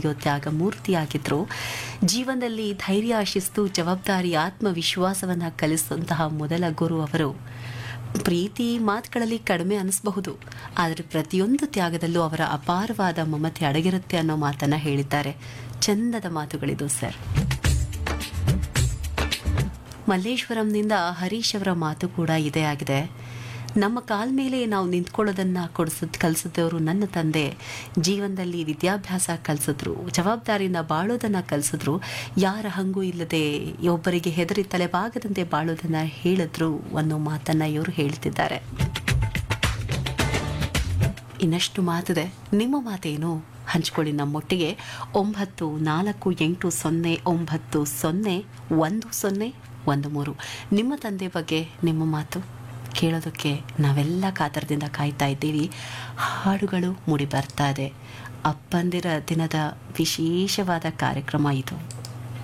ಅಯ್ಯೋ ತ್ಯಾಗ ಮೂರ್ತಿಯಾಗಿದ್ರು ಜೀವನದಲ್ಲಿ ಧೈರ್ಯ ಶಿಸ್ತು ಜವಾಬ್ದಾರಿ ಆತ್ಮವಿಶ್ವಾಸವನ್ನು ಕಲಿಸುವಂತಹ ಮೊದಲ ಗುರು ಅವರು ಪ್ರೀತಿ ಮಾತುಗಳಲ್ಲಿ ಕಡಿಮೆ ಅನಿಸಬಹುದು ಆದರೆ ಪ್ರತಿಯೊಂದು ತ್ಯಾಗದಲ್ಲೂ ಅವರ ಅಪಾರವಾದ ಮಮತೆ ಅಡಗಿರುತ್ತೆ ಅನ್ನೋ ಮಾತನ್ನ ಹೇಳಿದ್ದಾರೆ ಚಂದದ ಮಾತುಗಳಿದು ಸರ್ ಮಲ್ಲೇಶ್ವರಂನಿಂದ ಹರೀಶ್ ಅವರ ಮಾತು ಕೂಡ ಇದೇ ಆಗಿದೆ ನಮ್ಮ ಕಾಲ ಮೇಲೆ ನಾವು ನಿಂತ್ಕೊಳ್ಳೋದನ್ನ ಕೊಡಿಸಿದ್ ಕಲಿಸಿದವರು ನನ್ನ ತಂದೆ ಜೀವನದಲ್ಲಿ ವಿದ್ಯಾಭ್ಯಾಸ ಕಲಿಸಿದ್ರು ಜವಾಬ್ದಾರಿಯಿಂದ ಬಾಳೋದನ್ನ ಕಲಿಸಿದ್ರು ಯಾರ ಹಂಗೂ ಇಲ್ಲದೆ ಒಬ್ಬರಿಗೆ ಹೆದರಿ ತಲೆಬಾಗದಂತೆ ಬಾಳೋದನ್ನ ಹೇಳಿದ್ರು ಅನ್ನೋ ಮಾತನ್ನ ಇವರು ಹೇಳ್ತಿದ್ದಾರೆ ಇನ್ನಷ್ಟು ಮಾತಿದೆ ನಿಮ್ಮ ಮಾತೇನು ಹಂಚ್ಕೊಳ್ಳಿ ನಮ್ಮೊಟ್ಟಿಗೆ ಒಂಬತ್ತು ನಾಲ್ಕು ಎಂಟು ಸೊನ್ನೆ ಒಂಬತ್ತು ಸೊನ್ನೆ ಒಂದು ಸೊನ್ನೆ ಒಂದು ಮೂರು ನಿಮ್ಮ ತಂದೆ ಬಗ್ಗೆ ನಿಮ್ಮ ಮಾತು ಕೇಳೋದಕ್ಕೆ ನಾವೆಲ್ಲ ಕಾತರದಿಂದ ಕಾಯ್ತಾ ಇದ್ದೀವಿ ಹಾಡುಗಳು ಮೂಡಿ ಬರ್ತಾ ಇದೆ ಅಪ್ಪಂದಿರ ದಿನದ ವಿಶೇಷವಾದ ಕಾರ್ಯಕ್ರಮ ಇದು